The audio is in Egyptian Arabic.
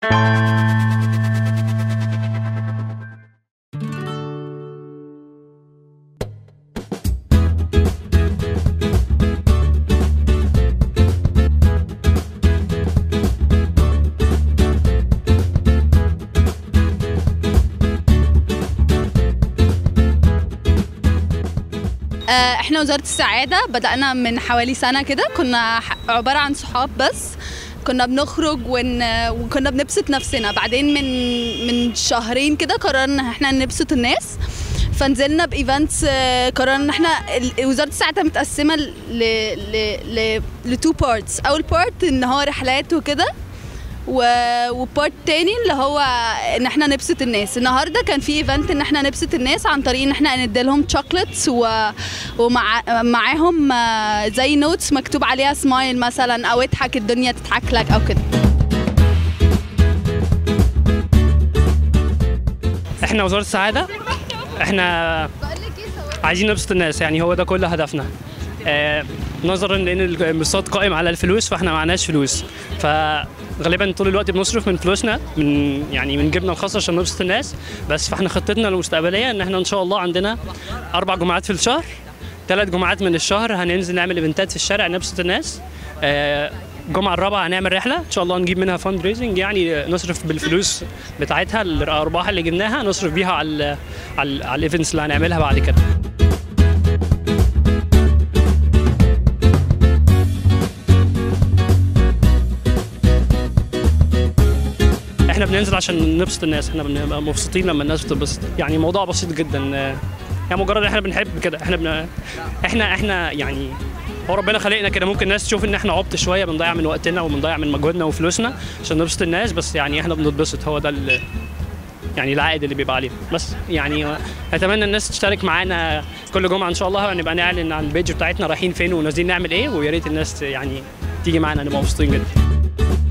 آه، احنا وزارة السعادة بدأنا من حوالي سنة كده كنا ح- عبارة عن صحاب بس كنا بنخرج ون... وكنا بنبسط نفسنا بعدين من من شهرين كده قررنا ان احنا نبسط الناس فنزلنا بايفنتس آه، قررنا ان احنا ال- وزارة السعادة متقسمة ل ل ل لتو بارتس اول بارت ان هو رحلات وكده و... وبارت تاني اللي هو ان احنا نبسط الناس النهارده كان في ايفنت ان احنا نبسط الناس عن طريق ان احنا نديلهم شوكليتس و... ومع معاهم آه، زي نوتس مكتوب عليها سمايل مثلا او اضحك الدنيا تضحك لك او كده احنا وزاره السعاده احنا عايزين نبسط الناس يعني هو ده كل هدفنا آه نظرا لان الانبساط قائم على الفلوس فاحنا معناش فلوس فغالبا طول الوقت بنصرف من فلوسنا من يعني من جيبنا الخاص عشان نبسط الناس بس فاحنا خطتنا المستقبليه ان احنا ان شاء الله عندنا اربع جمعات في الشهر ثلاث جمعات من الشهر هننزل نعمل ايفنتات في الشارع نبسط الناس آه، الجمعة الرابعة هنعمل رحلة إن شاء الله نجيب منها فاند ريزنج يعني نصرف بالفلوس بتاعتها الأرباح اللي جبناها نصرف بيها على على على الايفنتس اللي هنعملها بعد كده احنا بننزل عشان نبسط الناس احنا بنبقى مبسوطين لما الناس بتتبسط يعني موضوع بسيط جدا آه، يعني مجرد احنا بنحب كده احنا بن... احنا احنا يعني هو ربنا خلقنا كده ممكن الناس تشوف ان احنا عبط شويه بنضيع من وقتنا وبنضيع من مجهودنا وفلوسنا عشان نبسط الناس بس يعني احنا بنتبسط هو ده ال... يعني العائد اللي بيبقى علينا بس يعني اتمنى الناس تشترك معانا كل جمعه ان شاء الله هنبقى نعلن عن البيج بتاعتنا رايحين فين ونازلين نعمل ايه ويا ريت الناس يعني تيجي معانا نبقى مبسوطين جدا